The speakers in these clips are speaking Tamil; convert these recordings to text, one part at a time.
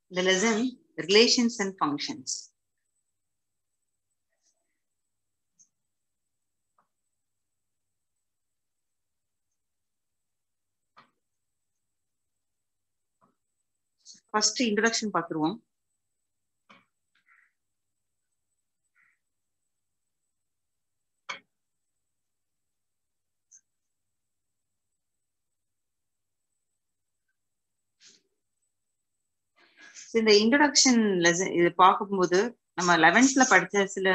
the lesson relations and functions. First introduction பார்த்துருவோம் இந்த இன்ட்ரடக்ஷன் லெசன் இது பார்க்கும்போது நம்ம லெவன்த்ல படிச்ச சில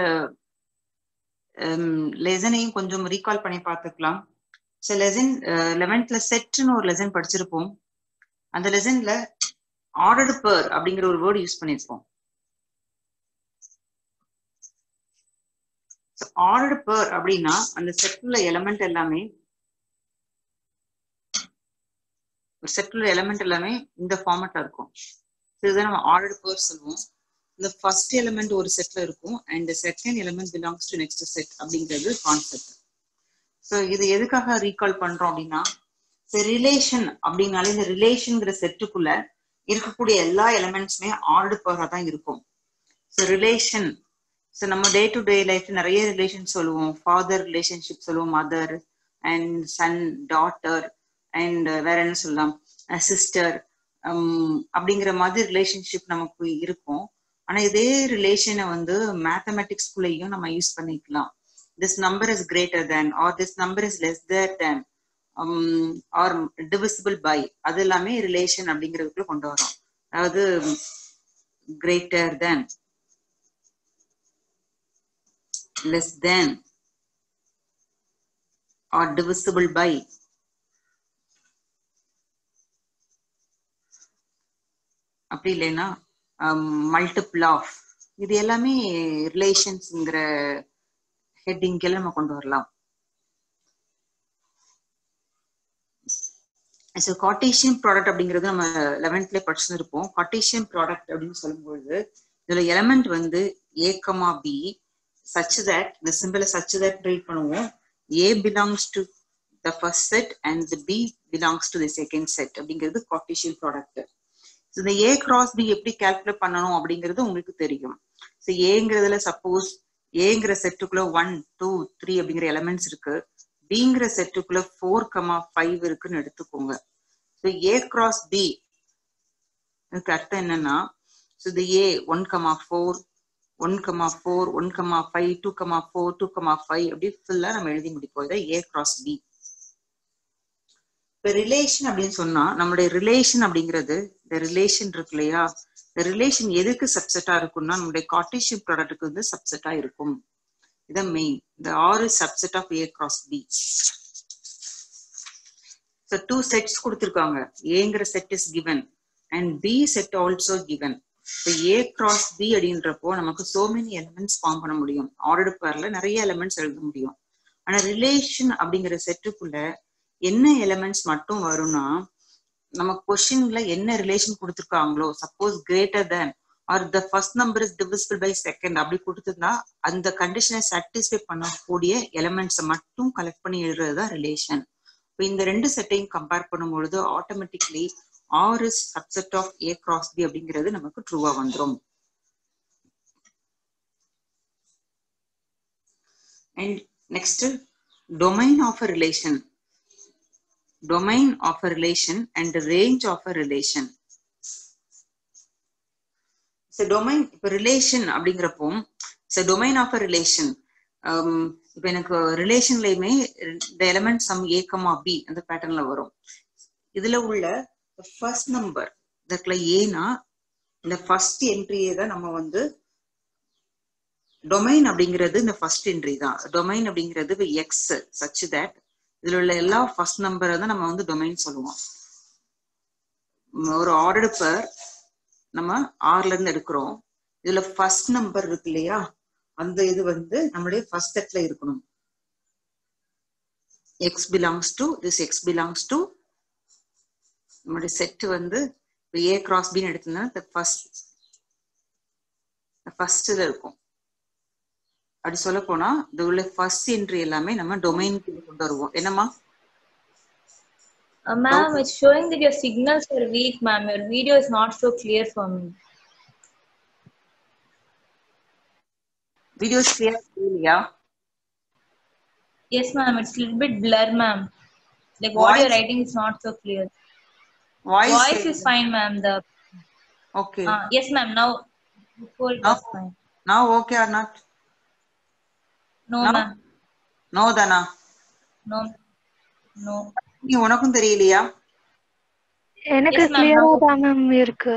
லெசனையும் கொஞ்சம் ரீகால் பண்ணி பார்த்துக்கலாம் சில லெசன் லெவன்த்ல செட்னு ஒரு லெசன் படிச்சிருப்போம் அந்த லெசன்ல ஆர்டர்டு பர் அப்படிங்கிற ஒரு வேர்டு யூஸ் பண்ணியிருப்போம் ஆர்டர்டு பர் அப்படின்னா அந்த செட்ல எலமெண்ட் எல்லாமே ஒரு செட்ல எலமெண்ட் எல்லாமே இந்த ஃபார்மேட்ல இருக்கும் இதுதான் நம்ம ஆர்டர் பர் சொல்லுவோம் இந்த ஃபர்ஸ்ட் எலிமெண்ட் ஒரு செட்ல இருக்கும் and second element belongs to next set அப்படிங்கிறது கான்செப்ட் ஸோ இது எதுக்காக ரீகால் பண்றோம் அப்படின்னா ரிலேஷன் அப்படின்னாலே இந்த ரிலேஷன்ங்கிற செட்டுக்குள்ள இருக்கக்கூடிய எல்லா எலிமெண்ட்ஸுமே ஆர்டர் பர்ரா தான் இருக்கும் ஸோ ரிலேஷன் ஸோ நம்ம டே டு டே லைஃப் நிறைய ரிலேஷன் சொல்லுவோம் ஃபாதர் ரிலேஷன்ஷிப் சொல்லுவோம் mother and son daughter and வேற என்ன சொல்லலாம் சிஸ்டர் அப்படிங்கிற மாதிரி ரிலேஷன்ஷிப் நமக்கு இருக்கும் ஆனா இதே ரிலேஷனை வந்து மேத்தமெட்டிக்ஸ்குள்ளேயும் நம்ம யூஸ் பண்ணிக்கலாம் this number is greater than or this number is less there than or divisible by அது எல்லாமே ரிலேஷன் அப்படிங்கிறதுக்குள்ள கொண்டு வரோம் அதாவது greater than less than or divisible by அப்படி இல்லைன்னா மல்டிபிள் ஆஃப் இது எல்லாமே ரிலேஷன்ஸ்ங்கிற ஹெட்டிங்ல நம்ம கொண்டு வரலாம் ஸோ காட்டேஷியன் ப்ராடக்ட் அப்படிங்கிறது நம்ம லெவன்த்ல படிச்சுருப்போம் காட்டேஷியன் ப்ராடக்ட் அப்படின்னு சொல்லும்பொழுது இதுல எலமெண்ட் வந்து A comma B such that இந்த சிம்பிளை சச் தட் ட்ரீட் பண்ணுவோம் A belongs to the first set and B belongs to the second set அப்படிங்கிறது காட்டேஷியன் ப்ராடக்ட் இந்த ஏ கிராஸ் பி எப்படி கால்குலேட் பண்ணணும் அப்படிங்கிறது உங்களுக்கு தெரியும் ஸோ ஏங்கிறதுல சப்போஸ் ஏங்கிற செட்டுக்குள்ள ஒன் டூ த்ரீ அப்படிங்கிற எலமெண்ட்ஸ் இருக்கு பிங்கிற செட்டுக்குள்ள ஃபோர் கமா ஃபைவ் இருக்குன்னு எடுத்துக்கோங்க ஸோ ஏ கிராஸ் பி இதுக்கு அர்த்தம் என்னன்னா ஸோ இது A one comma four one comma four one comma five two comma four two comma five அப்படி ஃபுல்லா நம்ம எழுதி முடிப்போம் இதை ஏ கிராஸ் பி இப்ப ரிலேஷன் அப்படின்னு சொன்னா நம்மளுடைய ரிலேஷன் அப்படிங்கிறது இந்த ரிலேஷன் இருக்கு இல்லையா இந்த ரிலேஷன் எதுக்கு சப்செட்டா இருக்கும்னா நம்மளுடைய கார்டேஷியன் ப்ராடக்ட்டுக்கு வந்து சப்செட்டா இருக்கும் இதான் மெயின் இந்த ஆறு subset of A cross B so two sets கொடுத்துருக்காங்க ஏங்கிற set is given and B set also given இப்போ ஏ கிராஸ் பி அப்படின்றப்போ நமக்கு சோ மெனி எலிமெண்ட்ஸ் ஃபார்ம் பண்ண முடியும் ஆர்டர் பேர்ல நிறைய எலிமெண்ட்ஸ் எழுத முடியும் ஆனா ரிலேஷன் அப்படிங்கிற செட்டுக்குள்ள என்ன எலிமெண்ட்ஸ் மட்டும் வரும்னா நம்ம கொஸ்டின்ல என்ன ரிலேஷன் கொடுத்துருக்காங்களோ suppose greater than or the first number is divisible by second அப்படி கொடுத்துருந்தா அந்த கண்டிஷனை சாட்டிஸ்ஃபை பண்ணக்கூடிய எலிமெண்ட்ஸை மட்டும் கலெக்ட் பண்ணி எழுதுறது தான் ரிலேஷன் இப்போ இந்த ரெண்டு செட்டையும் கம்பேர் பண்ணும்பொழுது automatically R is subset of A cross B அப்படிங்கிறது நமக்கு ட்ரூவா வந்துடும் and next domain of a relation domain of a relation and the range of a relation. So domain இப்போ ரிலேஷன் அப்படிங்கிறப்போ so domain of a relation இப்போ எனக்கு ரிலேஷன்லயுமே இந்த element some A comma B அந்த பேட்டர்ன்ல வரும் இதுல உள்ள ஃபர்ஸ்ட் நம்பர் இதுக்குள்ள ஏனா இந்த ஃபர்ஸ்ட் என்ட்ரியே தான் நம்ம வந்து டொமைன் அப்படிங்கிறது இந்த ஃபர்ஸ்ட் என்ட்ரி தான் டொமைன் அப்படிங்கிறது எக்ஸ் சச் தட் இதுல உள்ள எல்லா ஃபர்ஸ்ட் நம்பரை தான் நம்ம வந்து டொமைன் சொல்லுவோம் ஒரு ஆர்டர் பர் நம்ம ஆர்ல இருந்து எடுக்கிறோம் இதுல ஃபர்ஸ்ட் நம்பர் இருக்கு இல்லையா அந்த இது வந்து நம்மளுடைய ஃபர்ஸ்ட் செட்ல இருக்கணும் x belongs to this x belongs to நம்மளுடைய செட் வந்து ஏ கிராஸ் பின்னு எடுத்தோம்னா ஃபர்ஸ்ட் ஃபர்ஸ்ட்ல இருக்கும் அப்படி சொல்ல போனா இந்த உள்ள ஃபர்ஸ்ட் என்ட்ரி எல்லாமே நம்ம டொமைனுக்கு கொண்டு வருவோம் என்னம்மா Uh, ma'am, it's showing that your signals are weak, ma'am. Your video is not so clear for me. Videos கிளியரா இல்லையா Yes, ma'am. It's a little bit blur, ma'am. Like what Voice- you're writing is not so clear. Voice Voice is fine, ma'am. The okay uh, yes, ma'am. Now before it was Now- fine. நான் okay or not No, Now? ma'am. No தானா No. No. நீ உனக்கும் தெரியலையா எனக்கு Yes, ma'am. கிளியரா Now- தான் மேம் இருக்கு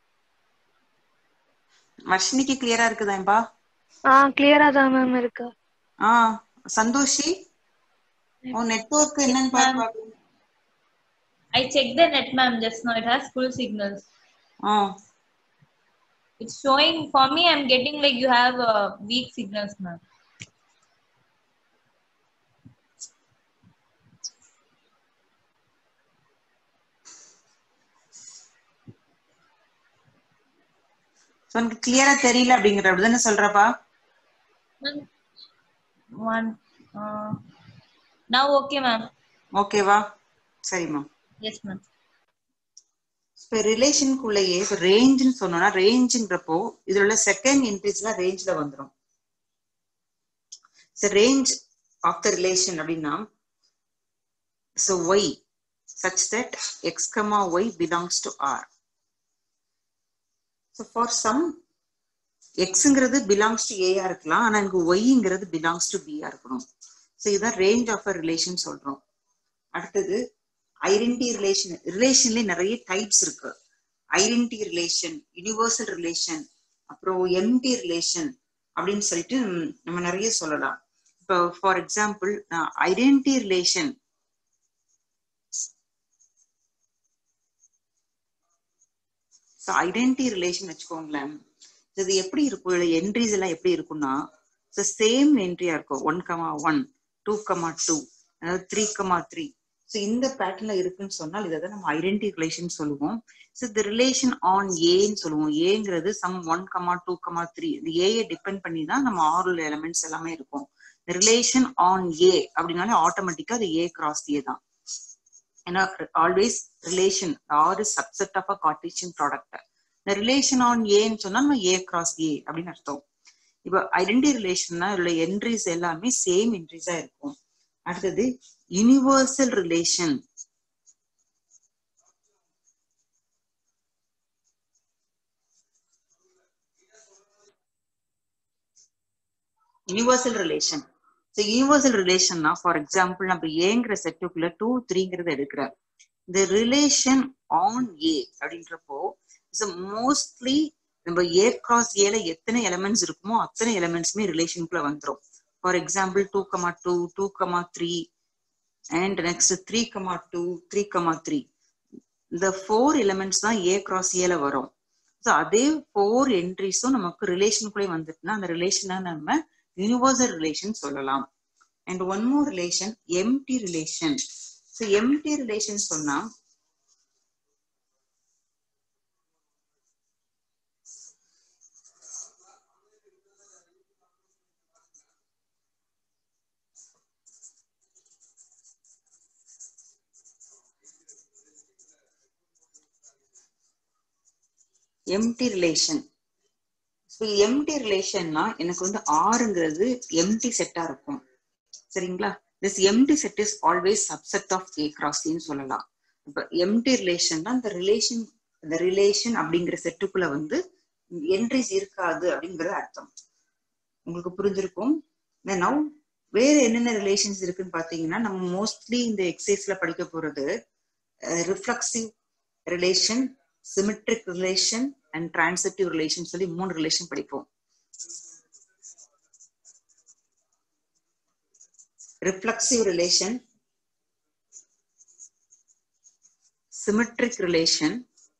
வர்ஷினிக்கு கிளியரா இருக்குதான்பா ஆ கிளியரா தான் மேம் இருக்கு ஆ சந்தோஷி உன் நெட்வொர்க் என்னன்னு ma'am. பாரு I checked the net, ma'am, just now. It has full signals. Ah It's showing for me. I'm getting like you have uh, weak signals, ma'am. So, உனக்கு கிளியரா தெரியல அப்படிங்கிற அப்படிதானே சொல்றப்பா Ma'am, One. Uh, now okay, ma'am. ஓகேவா சரிம்மா Yes, ma'am. இப்ப ரிலேஷனுக்குள்ளேயே இப்ப ரேஞ்சுன்னு சொன்னோம்னா ரேஞ்சுங்கிறப்போ இதுல உள்ள செகண்ட் இன்க்ரீஸ்லாம் ரேஞ்ச்ல வந்துரும் ரேஞ்ச் ஆஃப் த ரிலேஷன் அப்படின்னா so y such that x comma y belongs to R so for some எக்ஸுங்கிறது பிலாங்ஸ் டு ஏயா இருக்கலாம் ஆனா எனக்கு ஒய்ங்கிறது பிலாங்ஸ் டு பியா இருக்கணும் ஸோ இதுதான் ரேஞ்ச் ஆஃப் அ ரிலேஷன் சொல்றோம் அடுத்தது ஐடென்டி ரிலேஷன் ரிலேஷன்ல நிறைய டைப்ஸ் இருக்கு ஐடென்டி ரிலேஷன் யுனிவர்சல் ரிலேஷன் அப்புறம் எம்டி ரிலேஷன் அப்படின்னு சொல்லிட்டு ம், நம்ம நிறைய சொல்லலாம் இப்போ for example identity relation so identity relation வச்சுக்கோங்களேன் இது எப்படி இருக்கும் இதுல என்ட்ரிஸ் எல்லாம் எப்படி இருக்கும்னா ஸோ சேம் என்ட்ரியா இருக்கும் one comma one two comma two அதாவது த்ரீ கமா த்ரீ ஸோ இந்த பேட்டர்ன்ல இருக்குன்னு சொன்னால் இதை தான் நம்ம ஐடென்டி ரிலேஷன் சொல்லுவோம் ஸோ இந்த ரிலேஷன் ஆன் ஏன்னு சொல்லுவோம் ஏங்கிறது some one comma two comma three இந்த ஏயை டிபெண்ட் பண்ணி தான் நம்ம ஆறுல எலமெண்ட்ஸ் எல்லாமே இருக்கும் ரிலேஷன் ஆன் ஏ அப்படின்னாலே ஆட்டோமேட்டிக்கா அது ஏ கிராஸ் ஏ தான் ஏன்னா always relation R subset of a Cartesian product இந்த ரிலேஷன் ஆன் ஏன்னு சொன்னா நம்ம ஏ கிராஸ் ஏ அப்படின்னு அர்த்தம் இப்போ ஐடென்டி ரிலேஷன்னா உள்ள என்ட்ரிஸ் எல்லாமே சேம் என்ட்ரிஸா இருக்கும் அடுத்தது universal relation universal relation so universal ரிலேஷன்னா ஃபார் எக்ஸாம்பிள் நம்ம ஏங்கிற செட்டுக்குள்ள டூ த்ரீங்கிறத எடுக்கிறேன் இந்த ரிலேஷன் ஆன் ஏ அப்படின்றப்போ மோஸ்ட்லி நம்ம ஏ கிராஸ் ஏல எத்தனை எலமெண்ட்ஸ் இருக்குமோ அத்தனை எலமெண்ட்ஸுமே ரிலேஷனுக்குள்ள வந்துரும் for example two comma two two comma three and next three comma two three comma three இந்த ஃபோர் எலிமெண்ட்ஸ் தான் ஏ கிராஸ் ஏல வரும் ஸோ அதே ஃபோர் என்ட்ரிஸும் நமக்கு ரிலேஷனுக்குள்ளே வந்துட்டுனா அந்த ரிலேஷனை நம்ம யூனிவர்சல் ரிலேஷன் சொல்லலாம் and one more relation empty relation so empty relation சொன்னா எம்டி ரிலேஷன் ஸோ எம்டி ரிலேஷன்னா எனக்கு வந்து ஆறுங்கிறது எம்டி செட்டா இருக்கும் சரிங்களா this empty set is always subset of A கிராஸ்ன்னு சொல்லலாம் இப்போ எம்டி ரிலேஷன்னா இந்த ரிலேஷன் இந்த ரிலேஷன் அப்படிங்கிற செட்டுக்குள்ள வந்து என்ட்ரிஸ் இருக்காது அப்படிங்கிறது அர்த்தம் உங்களுக்கு புரிஞ்சிருக்கும் நவ் வேற என்னென்ன ரிலேஷன்ஸ் இருக்குன்னு பாத்தீங்கன்னா நம்ம மோஸ்ட்லி இந்த எக்ஸசைஸ்ல படிக்க போறது reflexive relation symmetric relation and transitive relation சொல்லி மூணு ரிலேஷன் படிப்போம் reflexive relation symmetric relation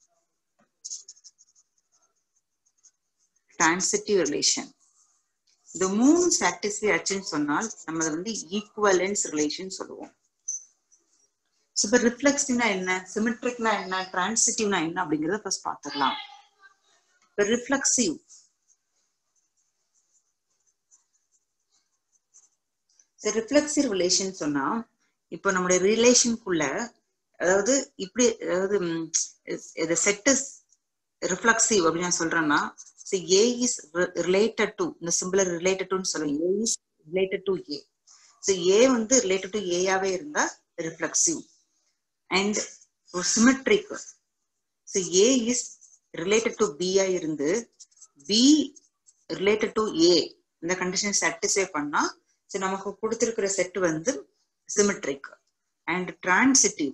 transitive relation இந்த மூணு சாட்டிஸ்ஃபை ஆச்சுன்னு சொன்னால் நம்ம அதை வந்து ஈக்குவலன்ஸ் ரிலேஷன் சொல்லுவோம் இப்போ ரிஃப்ளெக்சிவ்னா என்ன சிமெட்ரிக்னா என்ன டிரான்சிட்டிவ்னா என்ன அப்படிங்கறத ஃபர்ஸ்ட் பார்த்துடலாம் இப்போ ரிஃப்ளெக்சிவ் ரிஃப்ளெக்சிவ் ரிலேஷன் சொன்னா இப்போ நம்மளுடைய ரிலேஷனுக்குள்ள அதாவது இப்படி அதாவது இந்த செட் இஸ் ரிஃப்ளெக்சிவ் அப்படின்னு நான் சொல்றேன்னா ஏ இஸ் ரிலேட்டட் டு இந்த சிம்பிளர் ரிலேட்டட் டுன்னு சொல்லுவேன் A is related to A so A வந்து ரிலேட்டட் டு ஏயாவே இருந்தா ரிஃப்ளெக்சிவ் அண்ட் ஒரு symmetric so A is related to பியா இருந்து பி ரிலேட்டட் டு ஏ இந்த கண்டிஷன் சாட்டிஸ்ஃபை பண்ணா ஸோ நமக்கு கொடுத்திருக்கிற செட் வந்து symmetric and transitive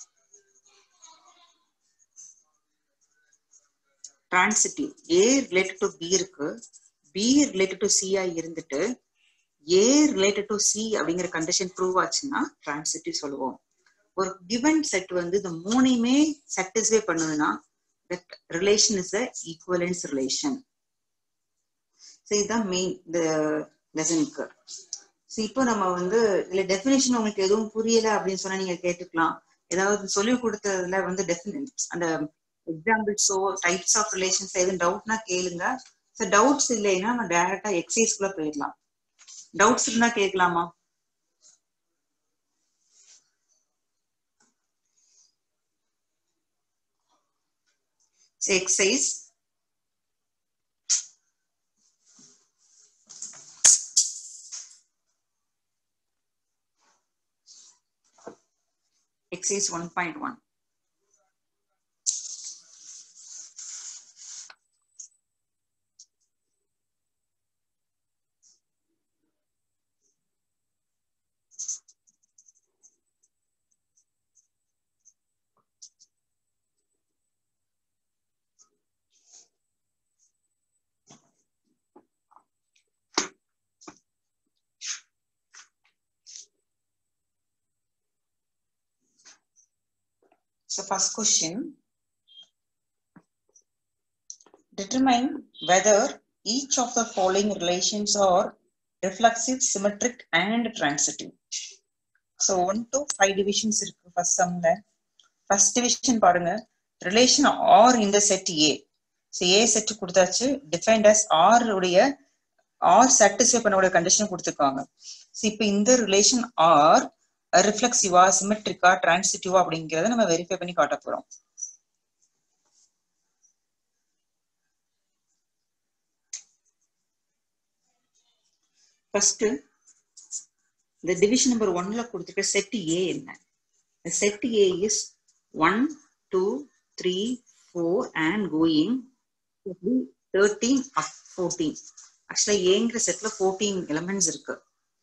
transitive A related to B இருக்கு பி ரிலேட்டட் டு சியா இருந்துட்டு ஏ ரிலேட்டட் டு சி அப்படிங்கிற கண்டிஷன் ப்ரூவ் ஆச்சுன்னா டிரான்சிட்டிவ் சொல்லுவோம் ஒரு கிவன் செட் வந்து இந்த மூணையுமே சாட்டிஸ்ஃபை பண்ணுதுன்னா that relation is a equivalence relation so இதுதான் மெயின் இந்த லெசனுக்கு ஸோ இப்போ நம்ம வந்து இதுல டெஃபினேஷன் உங்களுக்கு எதுவும் புரியல அப்படின்னு சொன்னா நீங்க கேட்டுக்கலாம் ஏதாவது சொல்லி கொடுத்ததுல வந்து டெஃபினட் அந்த எக்ஸாம்பிள்ஸோ டைப்ஸ் ஆஃப் ரிலேஷன்ஸ் எதுவும் டவுட்னா கேளுங்க ஸோ டவுட்ஸ் இல்லைன்னா நம்ம டைரக்டா எக்ஸசைஸ்குள்ள போயிடலாம் டவுட்ஸ் இருந்தா கேட்கலாமா So exercise exercise 1.1 So first question. Determine whether each of the following relations are reflexive, symmetric, and transitive. So one to five divisions இருக்கு first sumல. First division பாருங்க relation R in the set A. So A set கொடுத்தாச்சு defined as R உடைய R satisfy பண்ணக்கூடிய கண்டிஷன் கொடுத்துருக்காங்க ஸோ இப்போ இந்த ரிலேஷன் R ரிஃப்ளெக்சிவா சிமெட்ரிக்கா டிரான்சிட்டிவா அப்படிங்கிறத நம்ம வெரிஃபை பண்ணி காட்ட போறோம் ஃபர்ஸ்ட் இந்த டிவிஷன் நம்பர் ஒன்ல கொடுத்துருக்க செட் ஏ என்ன set A is one two three four and going thirteen up fourteen actually ஏங்கிற செட்ல ஃபோர்டீன் எலமெண்ட்ஸ் இருக்கு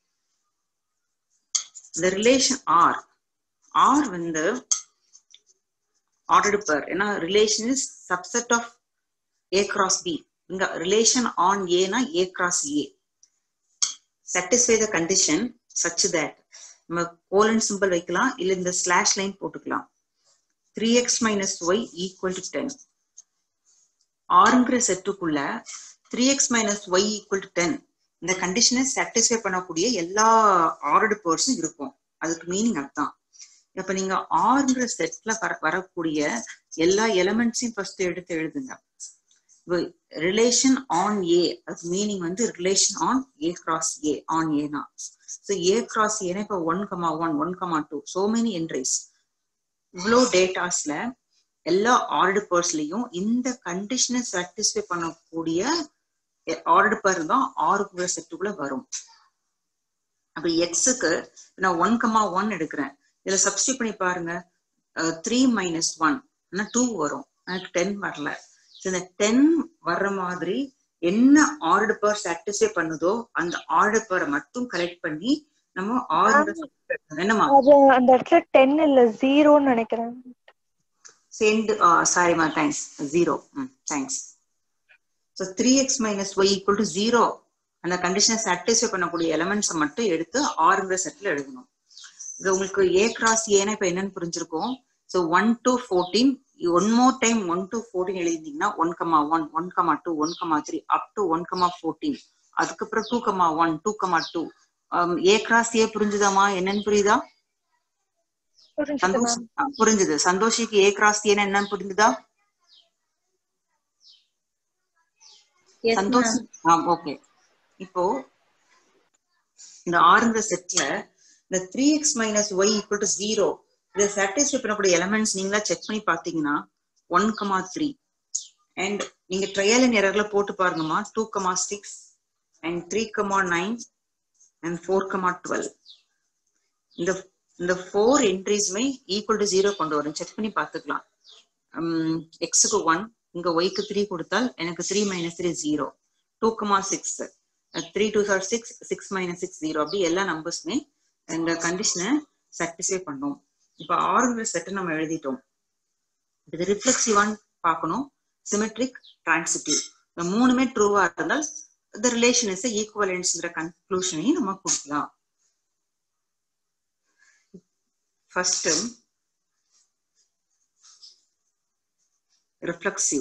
இந்த ரிலேஷன் ஆர் ஆர் வந்து ஆர்டர்டு பர் ஏன்னா relation is subset of A cross B இங்க ரிலேஷன் ஆன் ஏனா A cross A satisfy the condition such that நம்ம கோலன் சிம்பிள் வைக்கலாம் இல்ல இந்த ஸ்லாஷ் லைன் போட்டுக்கலாம் three x minus y equal to ten ஆறுங்கிற செட்டுக்குள்ள three x minus y equal to ten இந்த கண்டிஷனை சாட்டிஸ்ஃபை பண்ணக்கூடிய எல்லா ஆர்டர்டு பேர்ஸும் இருக்கும் அதுக்கு மீனிங் அதுதான் இப்ப நீங்க ஆறுங்கிற செட்ல வர வரக்கூடிய எல்லா எலமெண்ட்ஸையும் ஃபர்ஸ்ட் எடுத்து எழுதுங்க ரிலேஷன் ஆன் ஏ அது மீனிங் வந்து relation on A cross A on A தான் ஸோ ஏ கிராஸ் ஏன்னா இப்போ one comma one one comma two so many entries இவ்வளோ டேட்டாஸ்ல எல்லா ஆர்டர் பர்ஸ்லயும் இந்த கண்டிஷனை சாட்டிஸ்ஃபை பண்ணக்கூடிய ஆர்டர் பர் தான் ஆறுக்குள்ள செட்டுக்குள்ள வரும் அப்ப எக்ஸுக்கு நான் ஒன் கமா ஒன் எடுக்கிறேன் இதுல சப்ஸ்டியூட் பண்ணி பாருங்க த்ரீ மைனஸ் ஒன் டூ வரும் எனக்கு டென் வரல இந்த டென் வர்ற மாதிரி என்ன ஆர்டர் பர் சாட்டிஸ்ஃபை பண்ணுதோ அந்த ஆர்டர் பரை மட்டும் கலெக்ட் பண்ணி நம்ம ஆறு என்னமா அது அந்த இடத்துல டென் இல்ல ஜீரோன்னு நினைக்கிறேன் சேர்ந்து சாரிமா thanks zero hmm thanks so three x minus y equal to zero அந்த கண்டிஷனை சாட்டிஸ்ஃபை பண்ணக்கூடிய எலமெண்ட்ஸை மட்டும் எடுத்து ஆறுங்கிற செட்டில் எழுதணும் இது உங்களுக்கு ஏ கிராஸ் ஏன்னா இப்போ என்னன்னு புரிஞ்சிருக்கும் so one to fourteen one more time one to fourteen எழுதிருந்தீங்கன்னா one comma one one comma two one comma three up to one comma fourteen அதுக்கப்புறம் two comma one two comma two A cross A புரிஞ்சுதாமா என்னன்னு புரியுதா புரிஞ்சுது சந்தோஷ் மேம் ஆ, புரிஞ்சுது சந்தோஷிக்கு ஏ கிராஸ் ஏன்னு என்னன்னு புரிஞ்சுதா Yes, சந்தோஷ் ma'am. ஆ ஓகே இப்போ இந்த ஆறுங்கிற செட்ல இந்த three x minus y equal to zero இதை சாட்டிஸ்ஃபை பண்ணக்கூடிய எலமெண்ட்ஸ் நீங்களா செக் பண்ணி பார்த்தீங்கன்னா ஒன் கமா த்ரீ அண்ட் நீங்க ட்ரையல் அண்ட் எரர்ல போட்டு பாருங்கம்மா two comma six and three comma nine and four comma twelve இந்த இந்த ஃபோர் என்ட்ரிஸுமே ஈக்குவல் டு ஜீரோ கொண்டு வரும் செக் பண்ணி பார்த்துக்கலாம் எக்ஸுக்கு ஒன் இங்க ஒய்க்கு த்ரீ கொடுத்தால் எனக்கு three minus three zero two comma six three two sir six six minus six zero அப்படி எல்லா நம்பர்ஸுமே இந்த கண்டிஷனை சாட்டிஸ்ஃபை பண்ணும் இப்போ ஆறுங்கிற செட்டை நம்ம எழுதிட்டோம் இது ரிஃப்ளெக்சிவான்னு பார்க்கணும் சிமெட்ரிக் டிரான்சிட்டிவ் இந்த மூணுமே ட்ரூவா இருந்தால் த ரிலேஷன் இஸ் ஈக்குவலன்ஸ்ங்கிற கன்க்ளூஷனையும் நம்ம கொடுக்கலாம் ஃபர்ஸ்ட் ரிஃப்ளெக்சிவ்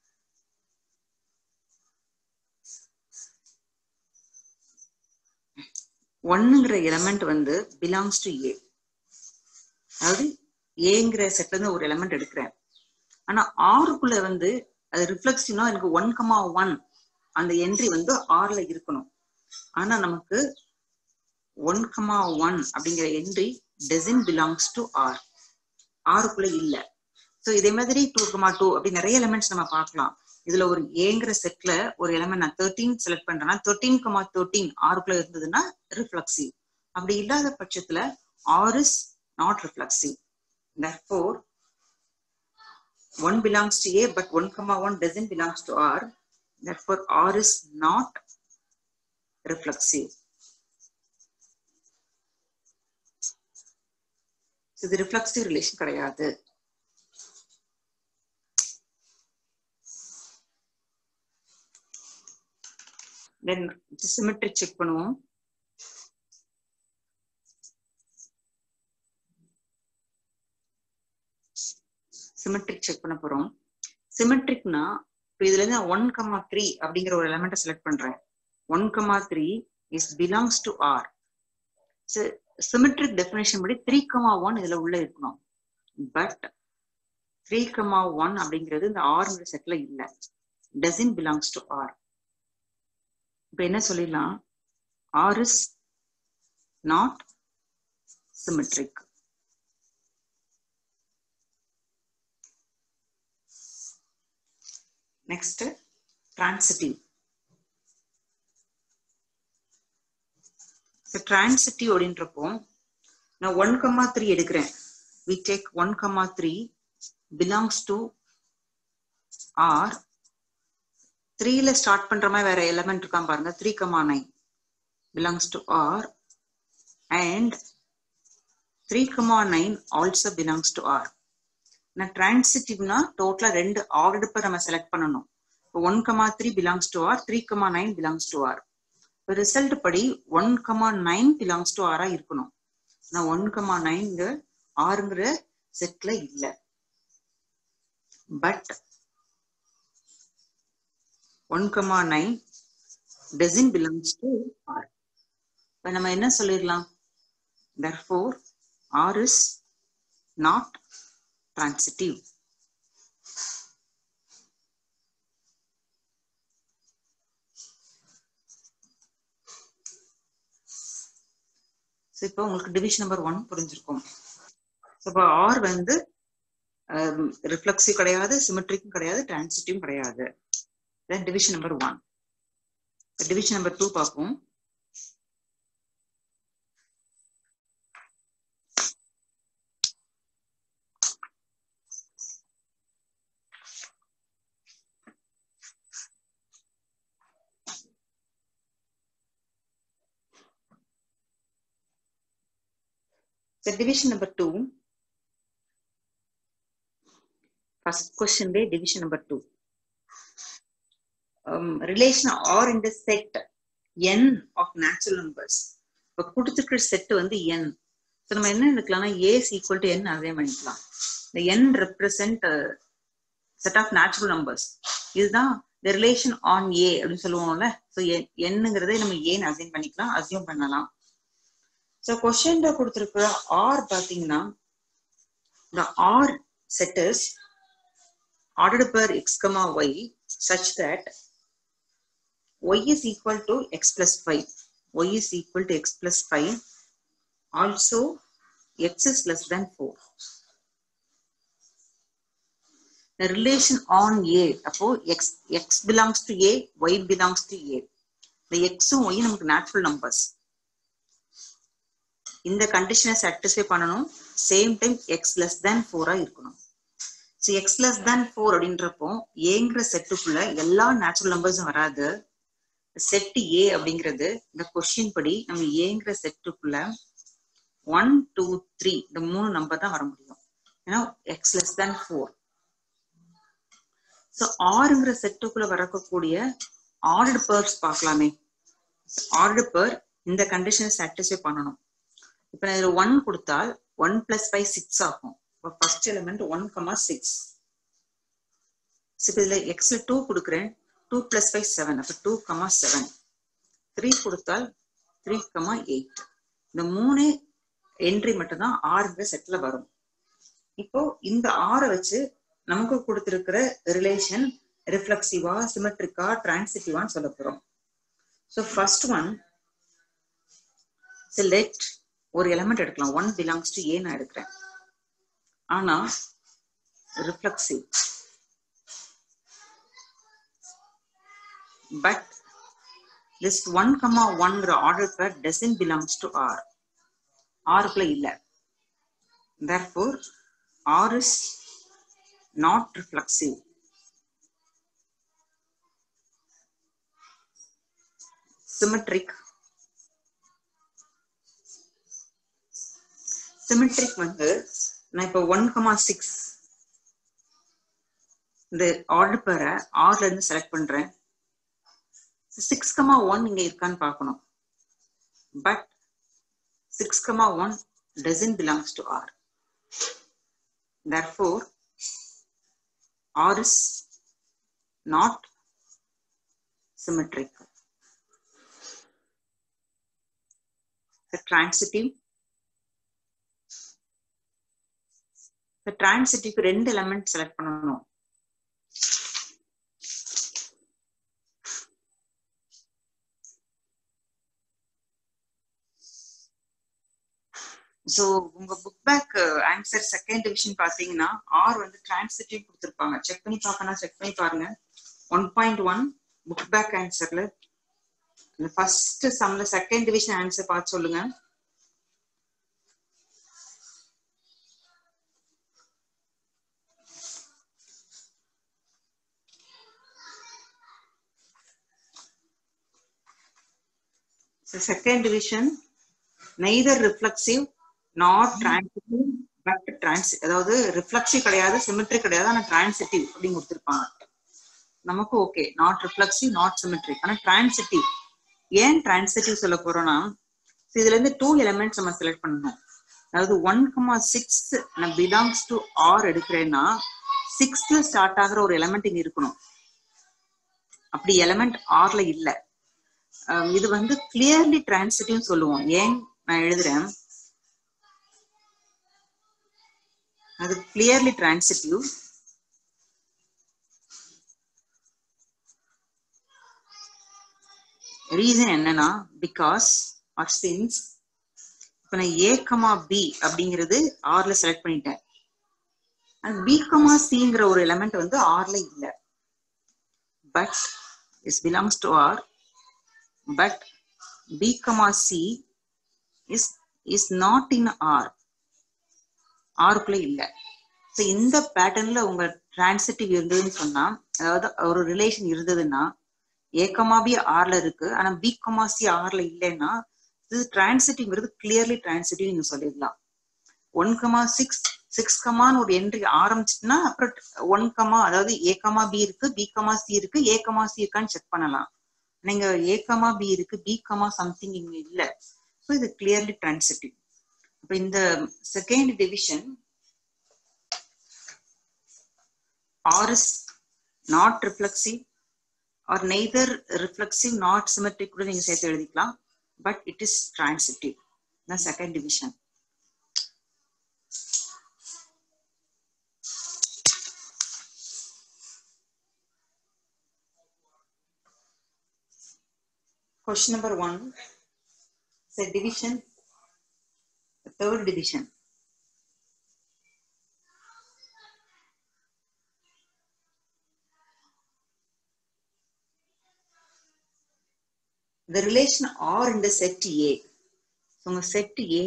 ஒன்னுங்கிற எலமெண்ட் வந்து பிலாங்ஸ் டு ஏ அதாவது ஏங்கிற செட்ல இருந்து ஒரு எலமெண்ட் எடுக்கிறேன் ஆனா ஆறுக்குள்ள வந்து அது ரிஃப்ளெக்சிவ்னா எனக்கு ஒன் கமா ஒன் அந்த என்ட்ரி வந்து ஆறுல இருக்கணும் ஆனா நமக்கு ஒன் கமா ஒன் அப்படிங்கிற entry doesn't belongs to R ஆறுக்குள்ள இல்ல சோ இதே மாதிரி டூ கமா டூ அப்படி நிறைய எலிமெண்ட்ஸ் நம்ம பார்க்கலாம் இதுல ஒரு ஏங்கிற செட்ல ஒரு எலிமெண்ட் நான் தேர்ட்டீன் செலக்ட் பண்றேன்னா தேர்ட்டீன் கமா தேர்ட்டீன் ஆறுக்குள்ள இருந்ததுன்னா ரிஃப்ளெக்சிவ் அப்படி இல்லாத பட்சத்துல R is not reflexive therefore 1 belongs to A, but 1 comma 1 doesn't belongs to R. Therefore, R is not reflexive. So, the reflexive relation கிடையாது then symmetry check பண்ணுவோம் சிமெட்ரிக் செக் பண்ண போறோம் சிமெட்ரிக்னா இப்போ இதுல இருந்து ஒன் கமா த்ரீ அப்படிங்கிற ஒரு எலமெண்ட்டை செலக்ட் பண்றேன் one comma three is belongs to R symmetric definition படி த்ரீ கமா ஒன் இதுல உள்ள இருக்கணும் பட் த்ரீ கமா ஒன் அப்படிங்கிறது இந்த ஆறுங்கிற செட்ல இல்ல டசின் பிலாங்ஸ் டு ஆர் இப்ப என்ன சொல்லிடலாம் R is not symmetric next transitive transitive அப்படின்றப்போ நான் ஒன் கமா த்ரீ எடுக்கிறேன் we take one comma three belongs to R த்ரீல ஸ்டார்ட் பண்ற மாதிரி வேற எலமெண்ட் இருக்கான் பாருங்க three comma nine belongs to R and three comma nine also belongs to R நான் டிரான்சிட்டிவ்னா டோட்டலா ரெண்டு ஆர்டர் நம்ம செலக்ட் பண்ணணும் one comma three belongs to R three comma nine belongs to R result படி one comma nine belongs to ஆரா இருக்கணும் நான் ஒன் கமா நைன் ஆறுங்கிற செட்ல இல்ல but one comma nine doesn't belongs to R இப்ப நம்ம என்ன சொல்லிடலாம் therefore r is not transitive so இப்போ உங்களுக்கு டிவிஷன் நம்பர் ஒன் புரிஞ்சிருக்கும் ஸோ இப்போ ஆர் வந்து ரிஃப்ளெக்ஸிவ் கிடையாது சிமெட்ரிக்கும் கிடையாது டிரான்சிட்டிவும் கிடையாது then division number one division number two பார்ப்போம் So division number two. First question day, division number two. Um, relation or in the set n of natural numbers. இப்போ கொடுத்துருக்கிற செட் வந்து n. ஸோ நம்ம என்ன எடுக்கலாம்னா a is equal to n அதே பண்ணிக்கலாம் இந்த n represent set of natural numbers இதுதான் the relation on a அப்படின்னு சொல்லுவோம்ல ஸோ என்னங்கிறதை நம்ம ஏன்னு அசைன் பண்ணிக்கலாம் அசியூம் பண்ணலாம் ஸோ கொஸ்டின்ல கொடுத்துருக்கிற ஆர் பார்த்தீங்கன்னா the R set is ordered per x comma y such that y is equal to x plus 5 y is equal to x plus 5 also x is less than 4 the relation on a அப்போ x x belongs to a y belongs to a the x உம் y நமக்கு natural numbers இந்த கண்டிஷனை சாட்டிஸ்ஃபை பண்ணணும் same time x less than ஃபோரா இருக்கணும் so x less than four அப்படின்றப்போ ஏங்கிற செட்டுக்குள்ள எல்லா நேச்சுரல் நம்பர்ஸும் வராது செட் ஏ அப்படிங்கிறது இந்த கொஸ்டின் படி நம்ம ஏங்கிற செட்டுக்குள்ள ஒன் டூ த்ரீ இந்த மூணு நம்பர் தான் வர முடியும் ஏன்னா x less than four so ஆறுங்கிற செட்டுக்குள்ள வரக்கூடிய ஆர்டர் பேர்ஸ் பார்க்கலாமே ஆர்டர் பேர் இந்த கண்டிஷனை சாட்டிஸ்ஃபை பண்ணணும் இப்ப நான் இதுல ஒன் கொடுத்தால் ஒன் பிளஸ் ஃபைவ் சிக்ஸ் ஆகும் இப்போ first element one comma six இப்போ இதுல எக்ஸ்ல டூ கொடுக்குறேன் டூ பிளஸ் ஃபைவ் செவன் அப்போ டூ கமா செவன் த்ரீ கொடுத்தால் த்ரீ கமா எயிட் இந்த மூணு என்ட்ரி மட்டும் தான் ஆறுங்கிற செட்ல வரும் இப்போ இந்த ஆறை வச்சு நமக்கு கொடுத்திருக்கிற ரிலேஷன் ரிஃப்ளெக்சிவா சிமெட்ரிக்கா டிரான்சிட்டிவான்னு சொல்ல போறோம் ஸோ ஃபர்ஸ்ட் ஒன் லெட் ஒரு எலமெண்ட் எடுக்கலாம் ஒன் பிலாங்ஸ் டு ஏ நான் எடுக்கிறேன் ஆனா reflexive but this one comma ஒன்ங்கிற order pair doesn't belongs to R ஆருக்குள்ள இல்ல therefore R is not reflexive symmetric symmetric வந்து நான் இப்போ ஒன் கமா சிக்ஸ் இந்த ஆர்டர் பேரை ஆர்ல இருந்து செலக்ட் பண்றேன் சிக்ஸ் கமா ஒன் இங்க இருக்கான்னு பார்க்கணும் but six comma one doesn't belongs to R therefore R is not symmetric. The transitive the transitive ரெண்டு எலிமெண்ட் செலக்ட் பண்ணணும் ஸோ உங்க book back answer second division பாத்தீங்கன்னா ஆர் வந்து டிரான்சிட்டிவ் கொடுத்துருப்பாங்க செக் பண்ணி பார்க்கணும் செக் பண்ணி பாருங்க one point one book back ஆன்சர்ல இந்த ஃபர்ஸ்ட் சம்ல செகண்ட் டிவிஷன் ஆன்சர் பார்த்து சொல்லுங்க second division neither reflexive not transitive but trans அதாவது ரிஃப்ளெக்சிவ் கிடையாது சிமெட்ரி கிடையாது ஆனா டிரான்சிட்டிவ் அப்படின்னு கொடுத்துருப்பாங்க நமக்கு okay not reflexive not symmetric ஆனா டிரான்சிட்டிவ் ஏன் டிரான்சிட்டிவ் சொல்ல போறோம்னா இதுல இருந்து டூ எலிமெண்ட்ஸ் நம்ம செலக்ட் பண்ணணும் அதாவது ஒன் கமா சிக்ஸ் நான் பிலாங்ஸ் டு ஆர் எடுக்கிறேன்னா சிக்ஸ்த்ல ஸ்டார்ட் ஆகுற ஒரு எலிமெண்ட் இங்க இருக்கணும் அப்படி எலிமெண்ட் ஆர்ல இல்ல இது வந்து கிளியர்லி டிரான்சிட்டிவ் சொல்லுவோம் ஏன் நான் எழுதுறேன் அது கிளியர்லி டிரான்சிட்டிவ் ரீசன் என்னன்னா பிகாஸ் ஆர் சின்ஸ் இப்ப நான் ஏ கமா பி அப்படிங்கிறது ஆர்ல செலக்ட் பண்ணிட்டேன் அண்ட் பி கமா சிங்கிற ஒரு எலமெண்ட் வந்து ஆர்ல இல்ல but is belongs to R but B comma C is is not in R ஆருக்குள்ள இல்ல ஸோ இந்த பேட்டர்ன்ல உங்க டிரான்சிட்டிவ் இருந்ததுன்னு சொன்னா அதாவது ஒரு ரிலேஷன் இருந்ததுன்னா ஏக்கமாபி ஆர்ல இருக்கு ஆனா பி கமாசி ஆர்ல இல்லைன்னா இது டிரான்சிட்டிவ்ங்கிறது கிளியர்லி டிரான்சிட்டிவ் நீங்க சொல்லிடலாம் ஒன் கமா சிக்ஸ் சிக்ஸ் கமான்னு ஒரு என்ட்ரி ஆரம்பிச்சுட்டுனா அப்புறம் ஒன் கமா அதாவது ஏ கமா பி இருக்கு பி கமா சி இருக்கு ஏ கமா சி இருக்கான்னு செக் பண்ணலாம் நீங்க ஏ கமா பி இருக்கு பி கமா சம்திங் இங்க இல்ல ஸோ இது கிளியர்லி டிரான்சிட்டிவ் அப்ப இந்த second division R is not reflexive R neither reflexive not symmetric கூட நீங்க சேர்த்து எழுதிக்கலாம் பட் இட் இஸ் டிரான்சிட்டிவ் தான் second division Question number one, it's a division, the third division. the relation R in the set A. So உங்க set A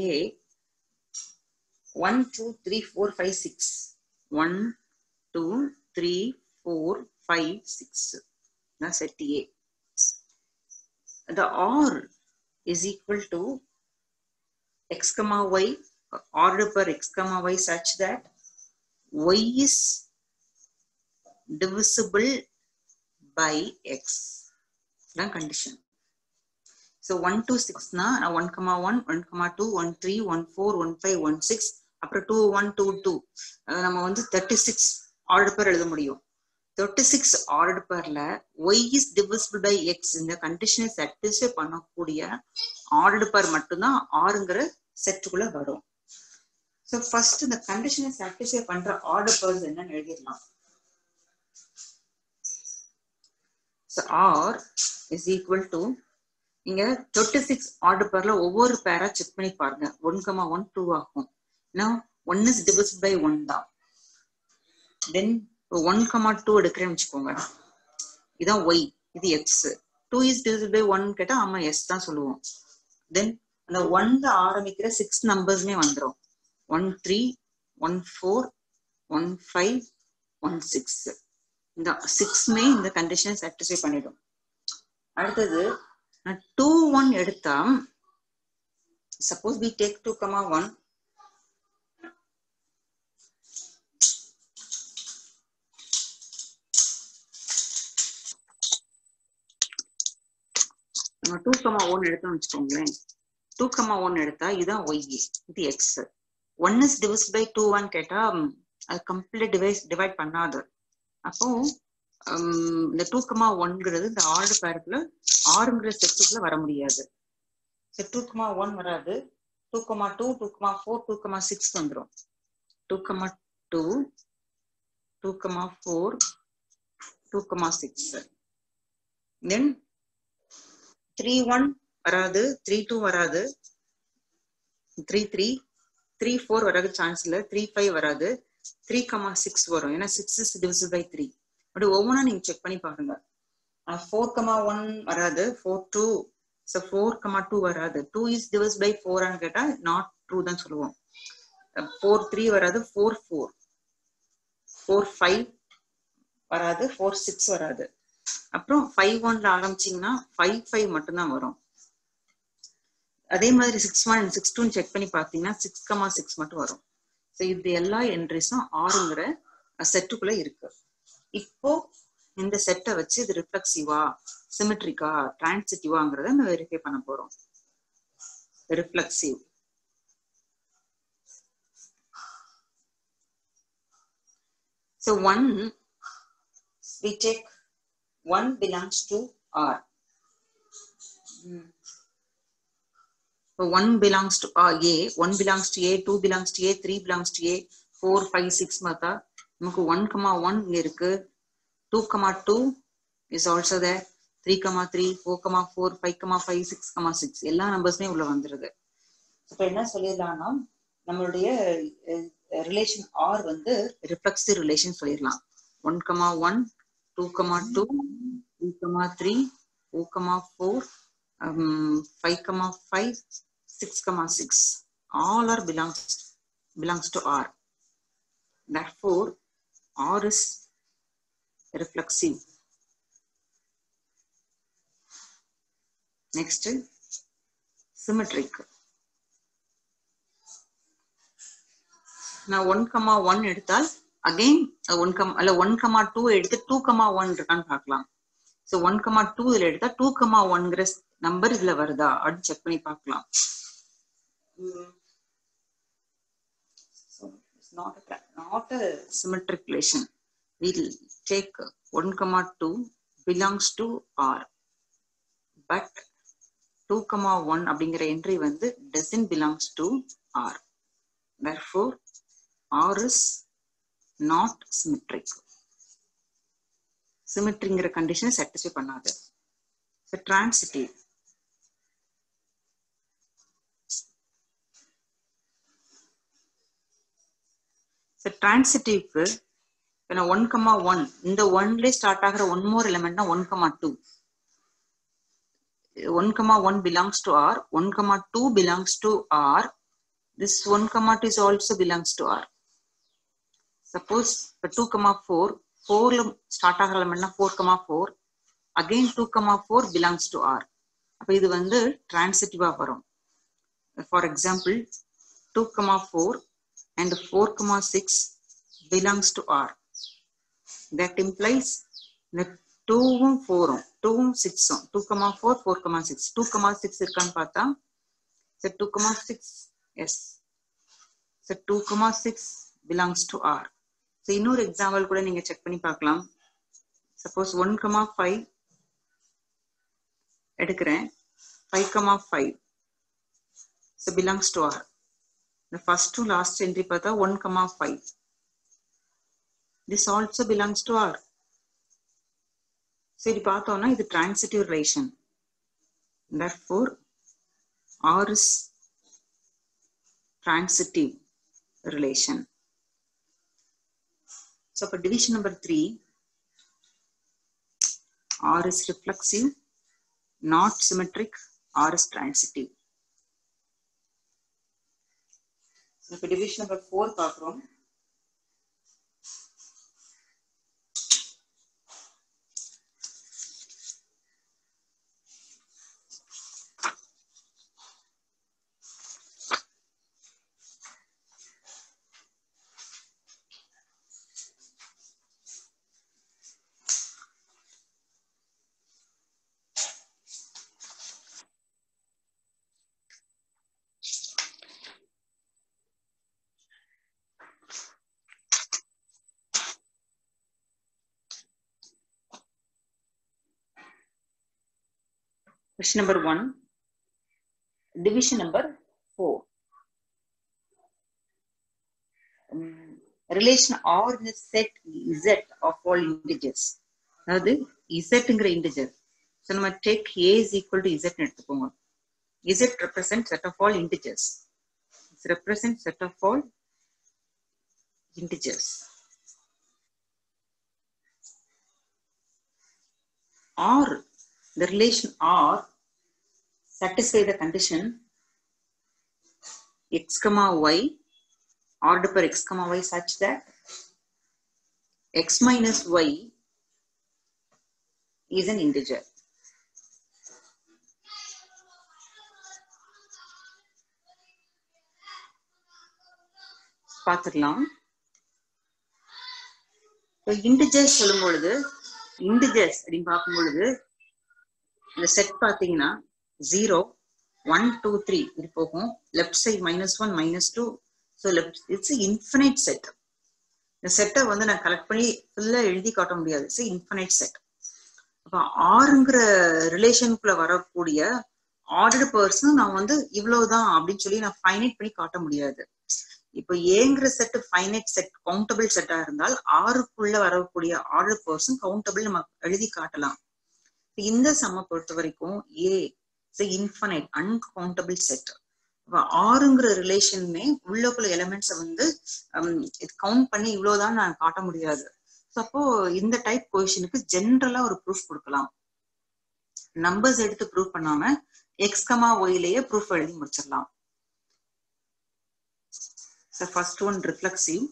1, 2, 3, 4, 5, 6. 1, 2, 3, 4, 5, 6. That's set A. The R is equal to x comma y ordered per x comma y such that y is divisible by x. That's condition. So 1 to 6 na 1 comma 1, 1 comma 2, 1 3, 1 4, 1 5, 1 6 அப்புறம் 2 1 2 2 அஹ் நம்ம வந்து 36 ஆர்டர் பேர் எழுத முடியும் 36 ஆர்டர் பேர்ல y is divisible by x இந்த கண்டிஷனை சாட்டிஸ்ஃபை பண்ணக்கூடிய ஆர்டர் பேர் மட்டும்தான் ஆறுங்கிற செட்டுக்குள்ள வரும் ஸோ ஃபர்ஸ்ட் இந்த கண்டிஷனை சாட்டிஸ்ஃபை பண்ற ஆர்டர் பேர்ஸ் என்னன்னு எழுதிடலாம் so R is equal to நீங்க தேர்ட்டி சிக்ஸ் ஆர்டர் பேர்ல ஒவ்வொரு பேரா செக் பண்ணி பாருங்க ஒன் கமா ஒன் டூ ஆகும் ஏன்னா one is divides by one தான் தென் ஒன் கமா டூ எடுக்கிறேன்னு வச்சுக்கோங்க இதான் ஒய் இது x two is divides by one கேட்டா ஆமா எஸ் தான் சொல்லுவோம் தென் அந்த ஒன்ல ஆரம்பிக்கிற சிக்ஸ் நம்பர்ஸ்மே வந்துடும் one three one four one five one six இந்த சிக்ஸ்மே இந்த கண்டிஷனை சாட்டிஸ்ஃபை பண்ணிடும் அடுத்தது டூ ஒன் எடுத்தா suppose we take two comma one நம்ம டூ கமா ஒன் எடுத்தோம்னு வச்சுக்கோங்களேன் டூ கமா ஒன் எடுத்தா இதுதான் ஒய் இது x one is divides by two one கேட்டா ம், அது கம்ப்ளீட் டிவைஸ் டிவைட் பண்ணாது அப்போ ஹம், இந்த டூ கமா ஒன்ங்கிறது இந்த ஆறு பேருக்குள்ள ஆறுங்கிற செட்டுக்குள்ள வர முடியாது டூ கமா ஒன் வராது two comma two two comma four two comma six வந்துடும் two comma two two comma four two comma six then three one வராது த்ரீ டூ வராது த்ரீ த்ரீ த்ரீ ஃபோர் வராது சான்ஸ் இல்லை த்ரீ ஃபைவ் வராது த்ரீ கமா சிக்ஸ் வரும் ஏன்னா six is divisible by three அப்படி ஒவ்வொன்றா நீங்க செக் பண்ணி பாருங்க ஃபோர் கமா ஒன் வராது four two so four comma two வராது டூ இஸ் டிவைஸ் பை ஃபோரான்னு கேட்டா நாட் ட்ரூ தான் சொல்லுவோம் ஃபோர் த்ரீ வராது ஃபோர் ஃபோர் ஃபோர் ஃபைவ் வராது ஃபோர் சிக்ஸ் வராது அப்புறம் ஃபைவ் ஒன்ல ஆரம்பிச்சீங்கன்னா ஃபைவ் ஃபைவ் மட்டும்தான் வரும் அதே மாதிரி six one six two check பண்ணி பார்த்தீங்கன்னா சிக்ஸ் கமா சிக்ஸ் மட்டும் வரும் ஸோ இது எல்லா என்ட்ரிஸும் ஆறுங்கிற செட்டுக்குள்ள இருக்கு இப்போ இந்த செட்டை வச்சு இது ரிஃப்ளெக்சிவா சிமெட்ரிக்கா டிரான்சிட்டிவாங்கிறத நம்ம வெரிஃபை பண்ண போறோம் reflexive So one, we take one belongs to R. Hmm. So one belongs to uh, A, one belongs to A, two belongs to A, three belongs to A, four, five, six பார்த்தா நமக்கு ஒன் கமா ஒன் இங்க இருக்கு two comma two is also there three comma three four comma four five comma five six comma six எல்லா நம்பர்ஸுமே உள்ள வந்துருது இப்போ என்ன சொல்லிடலாம்னா நம்மளுடைய ரிலேஷன் ஆர் வந்து ரிஃப்ளெக்சிவ் ரிலேஷன் சொல்லிடலாம் one comma one two comma two three comma three four comma four five comma five six comma six all R belongs belongs to R therefore R is reflexive. Next, symmetric. நான் ஒன் கமா ஒன் எடுத்தால் அகைன் ஒன் கம் அல்ல ஒன் கமா டூ எடுத்து டூ கமா ஒன் இருக்கான்னு பார்க்கலாம் ஸோ ஒன் கமா டூ இதுல எடுத்தா டூ கமா ஒன்ங்கிற நம்பர் இதுல வருதா அப்படின்னு செக் பண்ணி பார்க்கலாம் So it's not a not a symmetric relation. We'll take one comma two belongs to R, but two comma one அப்படிங்கிற entry வந்து doesn't belongs to R. Therefore, R is not symmetric. சிமெட்ரிங்கிற கண்டிஷனை சாட்டிஸ்ஃபை பண்ணாது ஸோ டிரான்சிட்டிவ் ஸோ டிரான்சிட்டிவ்க்கு இப்போ ஒன் கமா ஒன் இந்த ஒன்லேயே ஸ்டார்ட் ஆகிற ஒன் மோர் எலிமெண்ட்னா one comma two 1 comma 1 belongs to R, 1 comma 2 belongs to R. This 1 comma 2 is also belongs to R. Suppose இப்போ 2 comma 4, 4 ஸ்டார்ட் ஆகிற எலமெண்ட்னா 4 comma 4, again 2 comma 4 belongs to R. அப்ப இது வந்து டிரான்சிட்டிவா வரும் for example 2 comma 4 and 4 comma 6 belongs to R. That implies the 2ம் 4ம் 2ம் 6ம் 2 comma 4 4 comma 6 2 comma 6 இருக்கான்னு பார்த்தா so 2 comma 6 yes so 2 comma 6 belongs to R so இன்னொரு எக்ஸாம்பிள் கூட நீங்க செக் பண்ணி பார்க்கலாம் சப்போஸ் 1 comma 5 எடுக்கிறேன் 5 comma 5 so belongs to R the first to last entry பார்த்தா 1 comma 5 this also belongs to R சரி பார்த்தோம்னா இது transitive relation therefore R is transitive relation. So for division number three, R is reflexive, not symmetric, R is transitive. So for division number four பார்க்கிறோம் Question number one. Division number four. Um, relation R in a set Z of all integers. அதாவது இசட்ங்கிற இன்டிஜர் ஸோ நம்ம take A is equal to இசட்னு எடுத்துக்கோங்க Z represent set of all integers it's represent set of all integers. Or the relation R satisfy the condition x comma y ordered per x comma y such that x minus y is an integer. பார்த்துக்கலாம் இப்போ இன்டிஜர்ஸ் சொல்லும் பொழுது இன்டிஜர்ஸ் அப்படின்னு பார்க்கும் பொழுது இந்த செட் பார்த்தீங்கன்னா ஜீரோ ஒன் டூ த்ரீ இது போகும் left side minus one minus two so left it's infinite set இந்த செட்டை வந்து நான் கலெக்ட் பண்ணி ஃபுல்லாக எழுதி காட்ட முடியாது இட்ஸ் இன்ஃபினைட் செட் அப்போ ஆறுங்கிற ரிலேஷனுக்குள்ள வரக்கூடிய ஆர்டர்டு பர்சன் நான் வந்து இவ்வளவுதான் அப்படின்னு சொல்லி நான் ஃபைனைட் பண்ணி காட்ட முடியாது இப்போ ஏங்கிற செட் ஃபைனைட் செட் கவுண்டபிள் செட்டா இருந்தால் ஆறுக்குள்ள வரக்கூடிய ஆர்டர் பர்சன் கவுண்டபிள் நம்ம எழுதி காட்டலாம் இந்த சம்ம பொறுத்த வரைக்கும் ஏ இன்ஃபனைட் அன்கவுண்டபிள் செட் ஆறுங்கிற ரிலேஷனுமே உள்ளக்குள்ள எலிமெண்ட்ஸை வந்து இது கவுண்ட் பண்ணி இவ்வளவுதான் நான் காட்ட முடியாது ஸோ அப்போ இந்த டைப் கொஷனுக்கு ஜென்ரலா ஒரு ப்ரூஃப் கொடுக்கலாம் நம்பர்ஸ் எடுத்து ப்ரூவ் பண்ணாம எக்ஸ் கமா ஒய்லயே ப்ரூஃப் எழுதி முடிச்சிடலாம் So first one reflexive.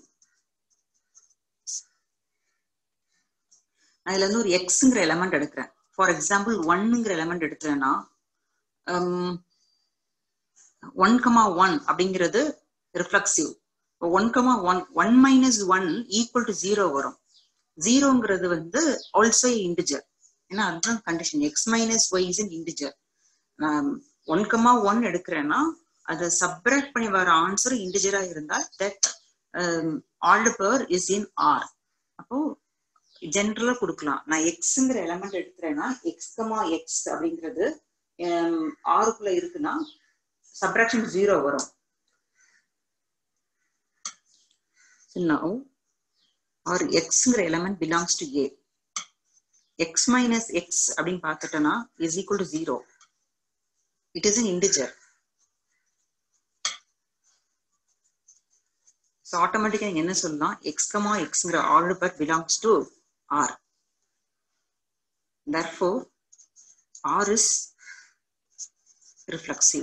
அதுல இருந்து ஒரு எக்ஸுங்கிற எலமெண்ட் எடுக்கிறேன் ஃபார் எக்ஸாம்பிள் ஒன்னுங்கிற எலமெண்ட் எடுக்கிறேன்னா ஒன் கமா ஒன் அப்படிங்கிறது reflexive one comma one one minus one equal to zero வரும் ஜீரோங்கிறது வந்து ஆல்சோ இன்டிஜர் ஏன்னா அதுதான் condition x minus y is in integer one comma one எடுக்கிறேன்னா அதை சப்ராக்ட் பண்ணி வர ஆன்சர் இன்டிஜரா இருந்தால் that ordered pair is in R அப்போ ஜென்ரலா கொடுக்கலாம் நான் எக்ஸுங்கிற எலமெண்ட் எடுக்கிறேன்னா எக்ஸ் கமா எக்ஸ் அப்படிங்கிறது ஆறுக்குள்ள இருக்குன்னா சப்ராக்ஷன் ஜீரோ வரும் நவ் ஆர் எக்ஸ்ங்கிற element belongs to A x minus x அப்படின்னு பார்த்துட்டோன்னா is equal to zero it is in integer so ஆட்டோமேட்டிக்கா நீங்க என்ன சொல்லலாம் எக்ஸ் கமா எக்ஸ்ங்கிற order pair belongs to R therefore R is reflexive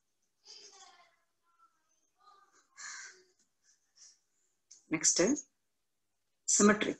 next symmetric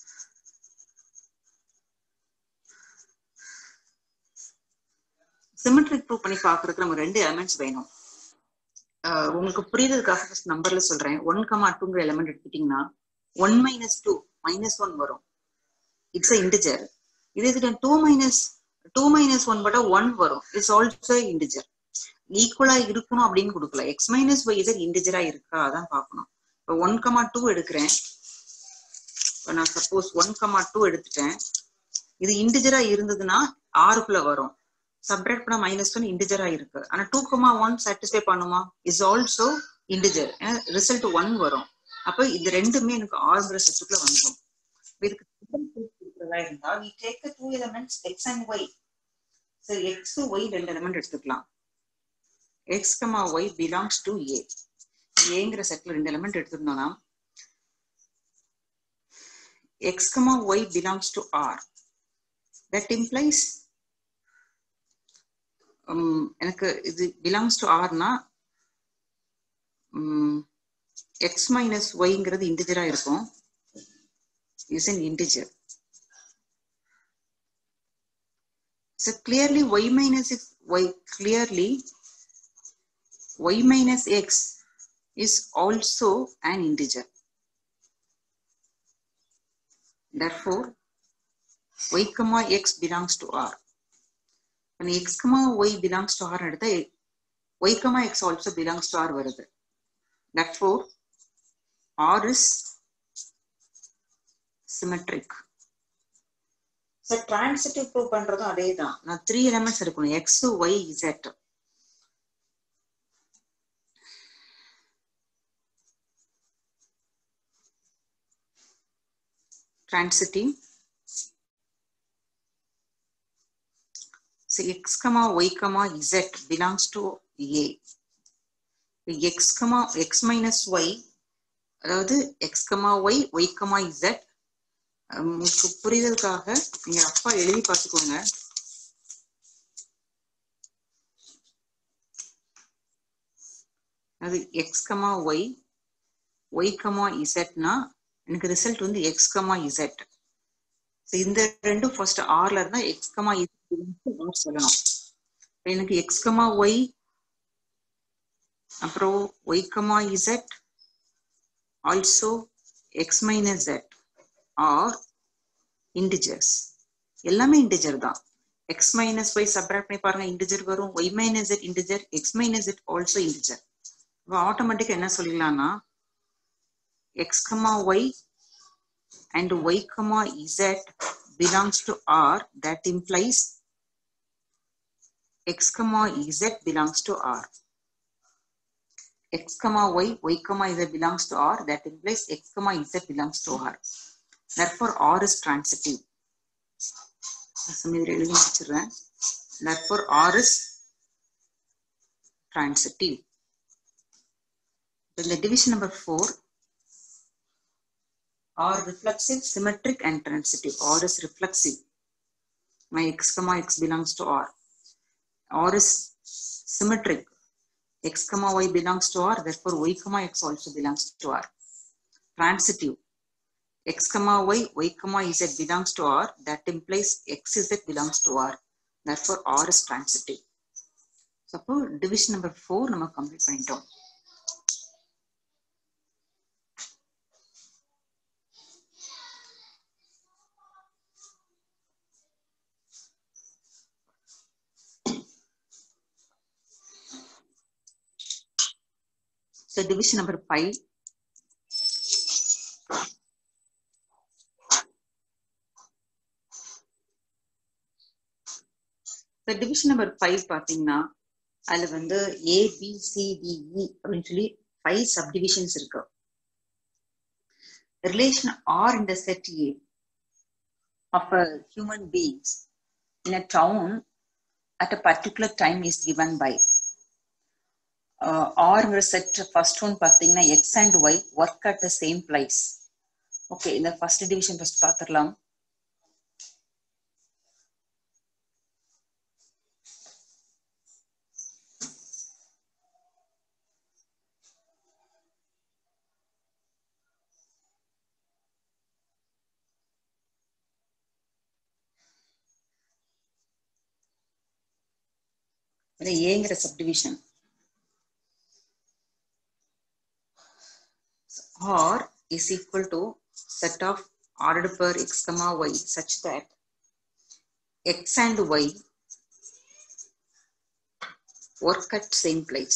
symmetric prove பண்ணி பாக்குறதுக்கு நம்ம ரெண்டு எலிமெண்ட்ஸ் வேணும் ஆஹ் உங்களுக்கு புரியுறதுக்காக ஃபர்ஸ்ட் நம்பர்ல சொல்றேன் ஒன் கமா டூங்கிற எலிமெண்ட் எடுத்துட்டீங்கன்னா one minus two minus one வரும் இட்ஸ் அ இன்டிஜர் இது இது two minus two minus one பட்டா ஒன் வரும் இட்ஸ் ஆல்சோ இன்டிஜர் ஈக்குவலா இருக்கணும் அப்படின்னு கொடுக்கல எக்ஸ் மைனஸ் ஒய் இதர் இன்டிஜரா இருக்கா அதான் பார்க்கணும் இப்போ ஒன் கமா டூ எடுக்கிறேன் இப்போ நான் சப்போஸ் ஒன் கமா டூ எடுத்துட்டேன் இது இன்டிஜரா இருந்ததுன்னா ஆறுக்குள்ள வரும் சப்ராக்ட் பண்ணா மைனஸ் ஒன் இன்டிஜரா இருக்கு ஆனா டூ கமா ஒன் சாட்டிஸ்ஃபை பண்ணுமா is also integer result one வரும் அப்ப இது ரெண்டுமே எனக்கு ஆறுங்கிற செட்டுக்குள்ள வந்துடும் இதுக்கு கொடுக்கறதா இருந்தா we take the two elements x and y so x to y ரெண்டு எலிமெண்ட் எடுத்துக்கலாம் x comma y belongs to a ஏங்கிற செட்ல ரெண்டு எலிமெண்ட் எடுத்துருந்தோம்னா x comma y belongs to r that implies um, எனக்கு இது பிலாங்ஸ் டு ஆர்னா எக்ஸ் மைனஸ் ஒய்ங்கிறது இன்டிஜரா இருக்கும் is an integer so clearly y minus x y clearly y minus x is also an integer therefore y comma x belongs to r when x comma y belongs to r எடுத்தா y comma x also belongs to r வருது therefore r is symmetric so transitive proof பண்றதும் அதே தான் நான் த்ரீ எலிமெண்ட்ஸ் இருக்கணும் x y z transitive So x comma y comma z belongs to A. x comma x minus y அதாவது x comma y y comma z உங்களுக்கு புரிதலுக்காக நீங்க அப்பா எழுதி பார்த்துக்கோங்க அது x comma y y comma zனா எனக்கு ரிசல்ட் வந்து x comma z So இந்த ரெண்டும் ஃபர்ஸ்ட் ஆர்ல இருந்தா எக்ஸ் கமா ஆர் சொல்லணும் இப்ப எனக்கு எக்ஸ் கமா ஒய் அப்புறம் y comma z also x minus z are integers எல்லாமே இன்டிஜர் தான் எக்ஸ் மைனஸ் ஒய் சப்ராக்ட் பண்ணி பாருங்க இன்டிஜர் வரும் y minus z integer x minus z also integer இப்போ ஆட்டோமேட்டிக்கா என்ன சொல்லிடலாம்னா x comma y and y comma z belongs to r that implies x comma z belongs to r x comma y y comma z belongs to r that implies x comma z belongs to r therefore r is transitive Sameer எழுதி முடிச்சிடுறேன் therefore r is transitive in the division number 4 or reflexive, symmetric, and transitive. Or is reflexive. My x comma x belongs to R. Or is symmetric. X comma y belongs to R, therefore y comma x also belongs to R. Transitive. X comma y, y comma z belongs to R, that implies x z belongs to R. Therefore R is transitive. So, அப்போ division number 4 நம்ம complete பண்ணிட்டோம். So division number five. So division number five பார்த்தீங்கன்னா அதுல வந்து A B C D E அப்படின்னு சொல்லி ஃபைவ் சப்டிவிஷன்ஸ் இருக்கு relation R in the set A of a human beings in a town at a particular time is given by ஆறுங்கிற செட் ஃபர்ஸ்ட் ஒன் பார்த்தீங்கன்னா x and y work at the same place okay இந்த ஃபர்ஸ்ட் டிவிஷன் ஃபர்ஸ்ட் பார்த்துடலாம் இது ஏங்கிற subdivision R is equal to set of ordered per x comma y such that x and y work at same place.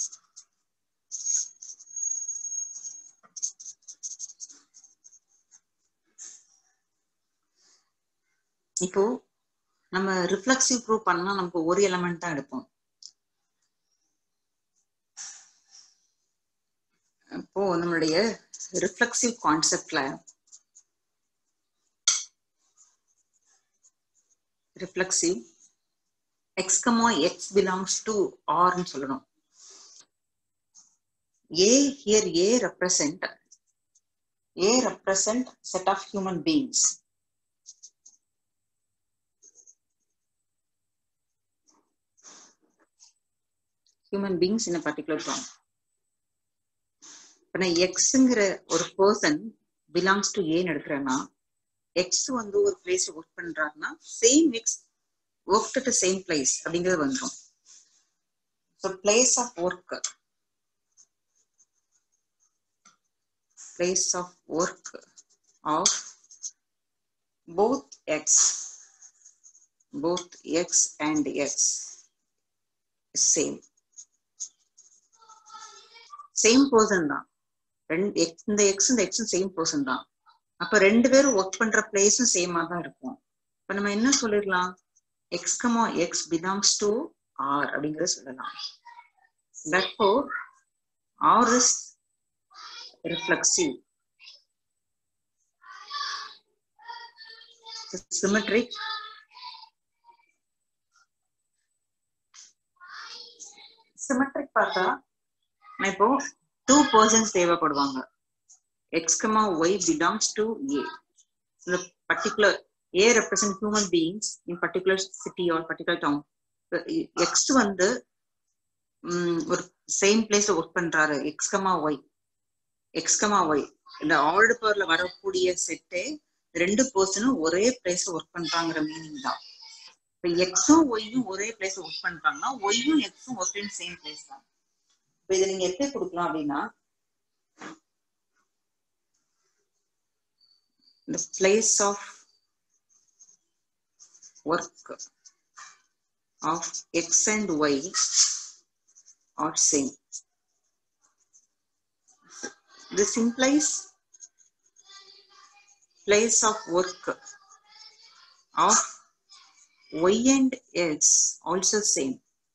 இப்போ நம்ம ரிஃப்ளெக்சிவ் ப்ரூவ் பண்ணா நமக்கு ஒரு எலமெண்ட் தான் எடுப்போம் இப்போ நம்மளுடைய ரிஃப்ளெக்சிவ் கான்செப்ட்ல reflexive x comma x belongs to ஆர்னு சொல்லணும் A here A represent A represent set of human beings human beings in particular form இப்போ நான் எக்ஸுங்கிற ஒரு பர்சன் பிலாங்ஸ் டு ஏன்னு எடுக்கிறேன்னா எக்ஸ் வந்து ஒரு பிளேஸ் ஒர்க் பண்றாருன்னா same x work at same place அப்படிங்கிறது வந்துடும் so place of work place of work of both x both x and x same same person தான் ரெண்டு எக்ஸ் இந்த எக்ஸ் இந்த எக்ஸும் சேம் பர்சன் தான் அப்ப ரெண்டு பேரும் ஒர்க் பண்ற பிளேஸும் சேமா தான் இருக்கும் இப்ப நம்ம என்ன சொல்லிடலாம் x comma x belongs to R அப்படிங்கறத சொல்லலாம் therefore R is reflexive symmetric symmetric பார்த்தா நான் இப்போ டூ பர்சன்ஸ் தேவைப்படுவாங்க x comma y belongs to A இந்த particular A represent human beings in particular city or particular town x வந்து உம், ஒரு சேம் பிளேஸ்ல ஒர்க் பண்றாரு x comma y x comma y இந்த ஆல்டு பவர்ல வரக்கூடிய செட்டே ரெண்டு பர்சனும் ஒரே பிளேஸ்ல ஒர்க் பண்றாங்கிற மீனிங் தான் இப்ப எக்ஸும் ஒய்யும் ஒரே பிளேஸ்ல ஒர்க் பண்றாங்கன்னா ஒய்யும் எக்ஸும் ஒர்க் இன் சேம் பிளேஸ் தான் இப்ப இதை நீங்க எப்படி கொடுக்கலாம் அப்படின்னா the place of work of x and y are same. This implies place of work of y and x also same.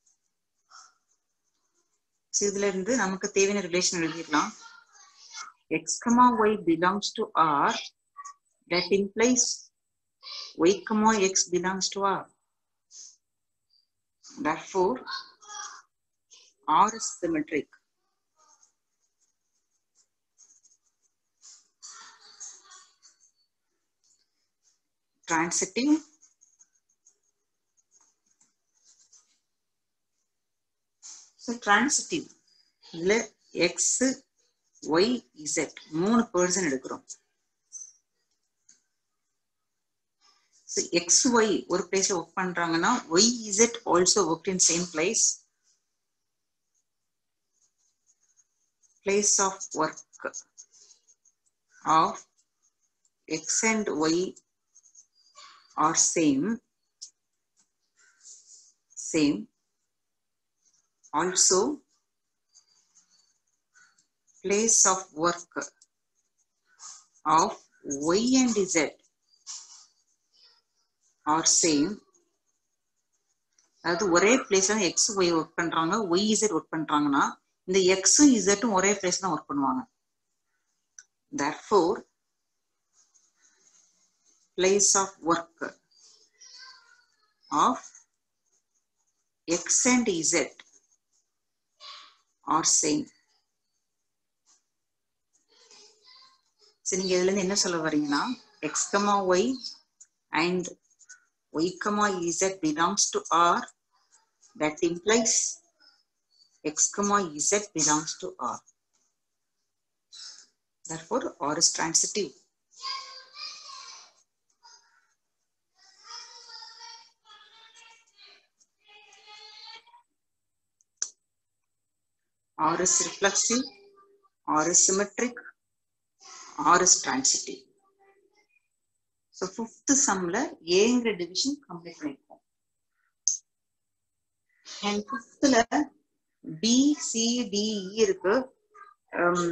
So, இதுல இருந்து நமக்கு தேவையான ரிலேஷன் எழுதிடலாம் x, y belongs to R that implies y comma x belongs to R. Therefore, R is symmetric. Transitive. So, transitive. இதுல x, y, z மூணு பர்சன் எடுக்கிறோம் So XY ஒரு பிளேஸ்ல ஒர்க் பண்றாங்கன்னா YZ also worked in same place. Place of work of X and Y are same. Same. Also, place of work of Y and Z R same அதாவது ஒரே பிளேஸ்ல எக்ஸ் ஒய் ஒர்க் பண்றாங்க ஒய் இசட் ஒர்க் பண்றாங்கன்னா இந்த எக்ஸும் இசட்டும் ஒரே பிளேஸ் தான் ஒர்க் பண்ணுவாங்க therefore place of work of x and z are same சரி நீங்க இதுல இருந்து என்ன சொல்ல வரீங்கன்னா x comma y and y comma z belongs to R, that implies x comma z belongs to R. Therefore, R is transitive. or is reflexive or is symmetric or is transitive so fifth sumல ஏங்கிற division complete பண்ணிருக்கோம் and fifthல B C D E இருக்கு um,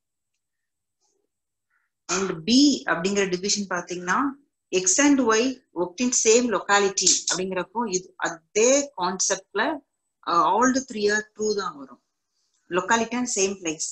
and B அப்படிங்கிற டிவிஷன் பாத்தீங்கன்னா x and y work in same locality அப்படிங்கிறப்போ இது அதே கான்செப்ட்ல all the three are true தான் வரும் locality and same place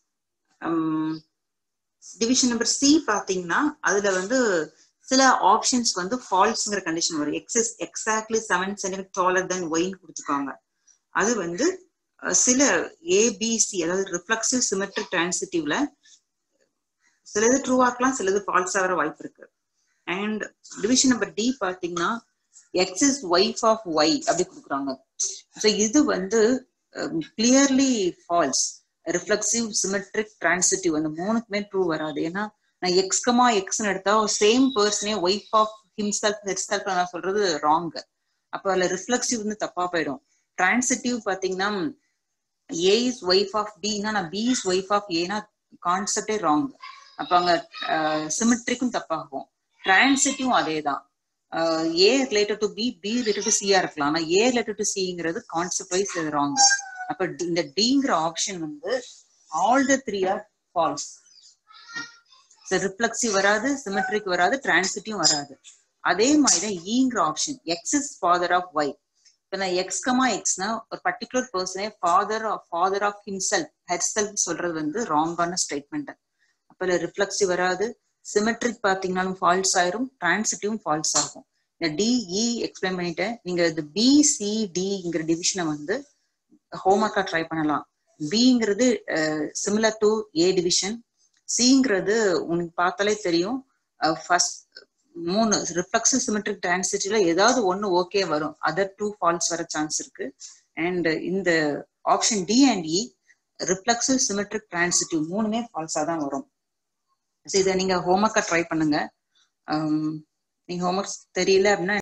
division number C பாத்தீங்கன்னா அதுல வந்து சில ஆப்ஷன்ஸ் வந்து ஃபால்ஸ்ங்கிற கண்டிஷன் வரும் x is exactly seven centimetre taller then ஒய்ன்னு கொடுத்துருக்காங்க அது வந்து அஹ், சில ஏபிசி அதாவது ரிஃப்ளெக்சிவ் சிமெட்ரிக் டிரான்சிட்டிவ்ல சிலது ட்ரூவா இருக்கலாம் சிலது ஃபால்ஸா வர வாய்ப்பு இருக்கு அண்ட் டிவிஷன் நம்பர் டி பாத்தீங்கன்னா x is wife of y அப்படி கொடுக்குறாங்க ஸோ இது வந்து clearly false reflexive symmetric transitive அந்த மூணுக்குமே ட்ரூ வராது ஏன்னா நான் எக்ஸ்கமா எக்ஸ்னு எடுத்தா சேம் பர்சனே ஒய்ஃப் ஆஃப் ஹிம்செல்ஃப் ஹெட்செல்ஃப் நான் சொல்றது ராங் அப்போ அதுல ரிஃப்ளெக்சிவ் வந்து தப்பா போயிடும் டிரான்சிட்டிவ் பாத்தீங்கன்னா ஏ இஸ் ஒய்ஃப் ஆஃப் பின்னா நான் பி இஸ் ஒய்ஃப் ஆஃப் ஏனா கான்செப்டே ராங் அப்ப அங்க சிமெட்ரிக்கும் தப்பாகும் டிரான்சிட்டிவ் அதே தான் A related to B B related to சியா இருக்கலாம் ஆனா ஏ ரிலேட்டட் டு சிங்கிறது கான்செப்ட் வைஸ் ராங் அப்ப டி- இந்த டிங்கிற ஆப்ஷன் வந்து all the three are false reflexive வராது சிமெட்ரிக் வராது டிரான்சிட்டிவ் வராது அதே மாதிரி தான் ஈங்கிற option x is father of y இப்போ நான் எக்ஸ் கமா எக்ஸ்னா ஒரு பர்டிகுலர் பர்சனே father of father of himself herself சொல்றது வந்து ராங்கான ஸ்டேட்மெண்ட் அப்ப ரிஃப்ளெக்சிவ் வராது சிமெட்ரிக் பார்த்தீங்கன்னாலும் ஃபால்ஸ் ஆயிரும் டிரான்சிட்டிவும் ஃபால்ஸ் ஆகும் இந்த டிஇ எக்ஸ்பிளைன் பண்ணிட்டேன் நீங்க இந்த பிசிடிங்கிற டிவிஷனை வந்து ஹோம்ஒர்க்கா ட்ரை பண்ணலாம் பிங்கிறது சிமிலர் டு ஏ டிவிஷன் சிங்கிறது உனக்கு பார்த்தாலே தெரியும் ஃபர்ஸ்ட் மூணு ரிஃப்ளெக்சிவ் சிமெட்ரிக் டிரான்சிட்டில ஏதாவது ஒண்ணு ஓகே வரும் அதர் டூ ஃபால்ஸ் வர சான்ஸ் இருக்கு அண்ட் இந்த option D and E reflexive symmetric transitive மூணுமே ஃபால்ஸா தான் வரும் ஸோ இதை நீங்க ஹோம்ஒர்க்கா ட்ரை பண்ணுங்க Um, நீங்க ஹோம்ஒர்க் தெரியல அப்படின்னா